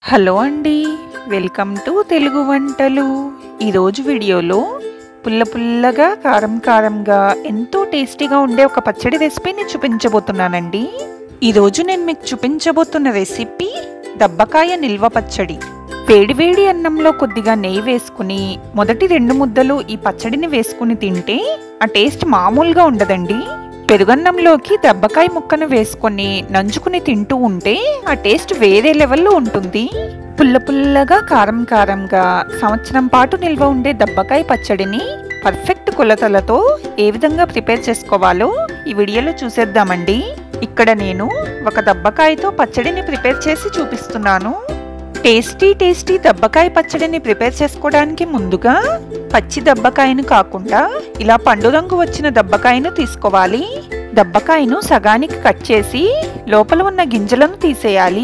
hello అండి welcome to Telugu వంటలు ఈరోజు వీడియోలో పుల్ల పుల్లగా కారం కారంగా ఎంతో టేస్టీగా ఉండే ఒక పచ్చడి రెసిపీని చూపించబోతున్నానండి ఈరోజు నేను మీకు చూపించబోతున్న రెసిపీ దబ్బకాయ నిల్వ పచ్చడి వేడివేడి అన్నంలో కొద్దిగా నెయ్యి వేసుకుని మొదటి రెండు ముద్దలు ఈ పచ్చడిని వేసుకుని తింటే ఆ టేస్ట్ మామూలుగా ఉండదండి పెరుగన్నంలోకి దబ్బకాయ ముక్కను వేసుకొని నంచుకుని తింటూ ఉంటే ఆ టేస్ట్ వేరే లెవెల్లో ఉంటుంది పుల్ల పుల్లగా కారం కారంగా సంవత్సరం పాటు నిల్వ ఉండే దబ్బకాయ పచ్చడిని పర్ఫెక్ట్ కొలతలతో ఏ విధంగా ప్రిపేర్ చేసుకోవాలో ఈ వీడియోలో చూసేద్దామండి ఇక్కడ నేను ఒక దబ్బకాయతో పచ్చడిని ప్రిపేర్ చేసి చూపిస్తున్నాను టేస్టీ టేస్టీ దబ్బకాయ పచ్చడిని ప్రిపేర్ చేసుకోవడానికి ముందుగా పచ్చి దబ్బకాయను కాకుండా ఇలా పండు రంగు వచ్చిన దబ్బకాయను తీసుకోవాలి దబ్బకాయను సగానికి కట్ చేసి లోపల ఉన్న గింజలను తీసేయాలి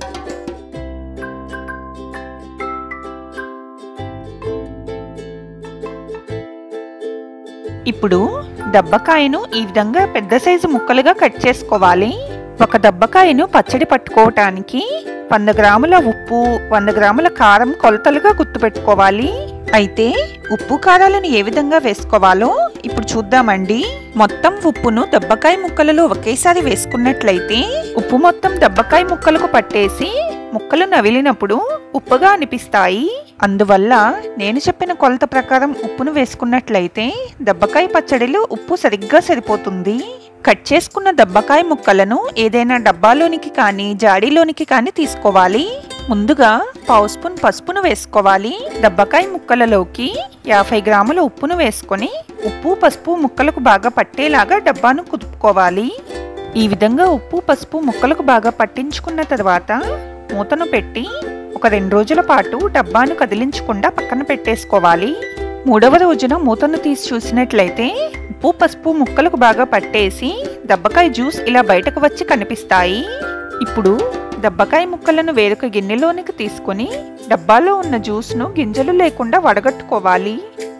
ఇప్పుడు దబ్బకాయను ఈ విధంగా పెద్ద సైజు ముక్కలుగా కట్ చేసుకోవాలి ఒక దబ్బకాయను పచ్చడి పట్టుకోవటానికి వంద గ్రాముల ఉప్పు వంద గ్రాముల కారం కొలతలుగా గుర్తుపెట్టుకోవాలి అయితే ఉప్పు కారాలను ఏ విధంగా వేసుకోవాలో ఇప్పుడు చూద్దామండి మొత్తం ఉప్పును దబ్బకాయ ముక్కలలో ఒకేసారి వేసుకున్నట్లయితే ఉప్పు మొత్తం దబ్బకాయ ముక్కలకు పట్టేసి ముక్కలు నవిలినప్పుడు ఉప్పుగా అనిపిస్తాయి అందువల్ల నేను చెప్పిన కొలత ప్రకారం ఉప్పును వేసుకున్నట్లయితే దబ్బకాయ పచ్చడిలో ఉప్పు సరిగ్గా సరిపోతుంది కట్ చేసుకున్న దబ్బకాయ ముక్కలను ఏదైనా డబ్బాలోనికి కానీ జాడీలోనికి కానీ తీసుకోవాలి ముందుగా పావు స్పూన్ పసుపును వేసుకోవాలి దబ్బకాయ ముక్కలలోకి యాభై గ్రాముల ఉప్పును వేసుకొని ఉప్పు పసుపు ముక్కలకు బాగా పట్టేలాగా డబ్బాను కుదుపుకోవాలి ఈ విధంగా ఉప్పు పసుపు ముక్కలకు బాగా పట్టించుకున్న తర్వాత మూతను పెట్టి ఒక రెండు రోజుల పాటు డబ్బాను కదిలించకుండా పక్కన పెట్టేసుకోవాలి మూడవ రోజున మూతను తీసి చూసినట్లయితే ఉప్పు పసుపు ముక్కలకు బాగా పట్టేసి దబ్బకాయ జ్యూస్ ఇలా బయటకు వచ్చి కనిపిస్తాయి ఇప్పుడు దబ్బకాయ ముక్కలను వేరొక గిన్నెలోనికి తీసుకొని డబ్బాలో ఉన్న జ్యూస్ను గింజలు లేకుండా వడగట్టుకోవాలి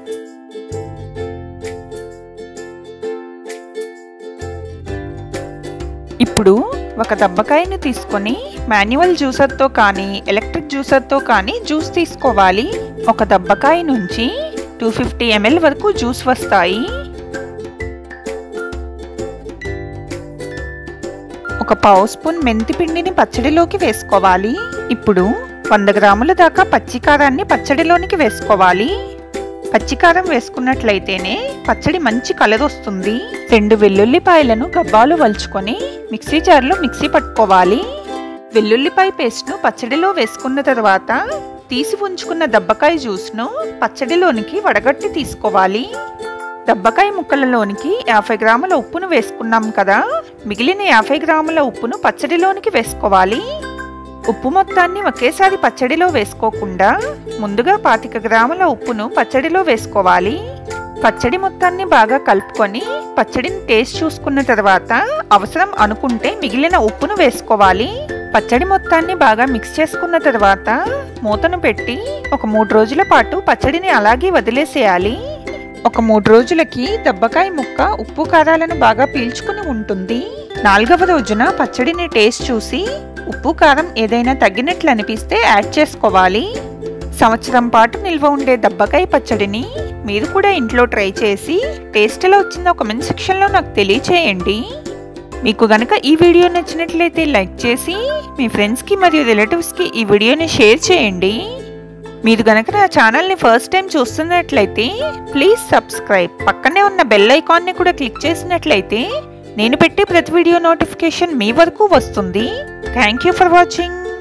ఇప్పుడు ఒక దబ్బకాయను తీసుకొని మాన్యువల్ జ్యూసర్తో కానీ ఎలక్ట్రిక్ జ్యూసర్తో కానీ జ్యూస్ తీసుకోవాలి ఒక దబ్బకాయ నుంచి టూ ఫిఫ్టీ ఎంఎల్ వరకు జ్యూస్ వస్తాయి ఒక పావు స్పూన్ మెంతి పిండిని పచ్చడిలోకి వేసుకోవాలి ఇప్పుడు వంద గ్రాముల దాకా పచ్చికారాన్ని పచ్చడిలోనికి వేసుకోవాలి పచ్చికారం వేసుకున్నట్లయితేనే పచ్చడి మంచి కలర్ వస్తుంది రెండు వెల్లుల్లిపాయలను గబ్బాలు వలుచుకొని మిక్సీ జార్లో మిక్సీ పట్టుకోవాలి వెల్లుల్లిపాయ పేస్ట్ను పచ్చడిలో వేసుకున్న తర్వాత తీసి ఉంచుకున్న దబ్బకాయ జ్యూస్ను పచ్చడిలోనికి వడగట్టి తీసుకోవాలి దబ్బకాయ ముక్కలలోనికి యాభై గ్రాముల ఉప్పును వేసుకున్నాం కదా మిగిలిన యాభై గ్రాముల ఉప్పును పచ్చడిలోనికి వేసుకోవాలి ఉప్పు మొత్తాన్ని ఒకేసారి పచ్చడిలో వేసుకోకుండా ముందుగా పాతిక గ్రాముల ఉప్పును పచ్చడిలో వేసుకోవాలి పచ్చడి మొత్తాన్ని బాగా కలుపుకొని పచ్చడిని టేస్ట్ చూసుకున్న తర్వాత అవసరం అనుకుంటే మిగిలిన ఉప్పును వేసుకోవాలి పచ్చడి మొత్తాన్ని బాగా మిక్స్ చేసుకున్న తర్వాత మూతను పెట్టి ఒక మూడు రోజుల పాటు పచ్చడిని అలాగే వదిలేసేయాలి ఒక మూడు రోజులకి దబ్బకాయ ముక్క ఉప్పు కారాలను బాగా పీల్చుకుని ఉంటుంది నాలుగవ రోజున పచ్చడిని టేస్ట్ చూసి ఉప్పు కారం ఏదైనా తగ్గినట్లు అనిపిస్తే యాడ్ చేసుకోవాలి సంవత్సరం పాటు నిల్వ ఉండే దబ్బకాయ పచ్చడిని మీరు కూడా ఇంట్లో ట్రై చేసి టేస్ట్ ఎలా వచ్చిందో కమెంట్ సెక్షన్లో నాకు తెలియచేయండి మీకు గనక ఈ వీడియో నచ్చినట్లయితే లైక్ చేసి మీ ఫ్రెండ్స్కి మరియు రిలేటివ్స్కి ఈ వీడియోని షేర్ చేయండి మీరు గనక నా ఛానల్ని ఫస్ట్ టైం చూస్తున్నట్లయితే ప్లీజ్ సబ్స్క్రైబ్ పక్కనే ఉన్న బెల్ ఐకాన్ని కూడా క్లిక్ చేసినట్లయితే నేను పెట్టే ప్రతి వీడియో నోటిఫికేషన్ మీ వరకు వస్తుంది థ్యాంక్ యూ ఫర్ వాచింగ్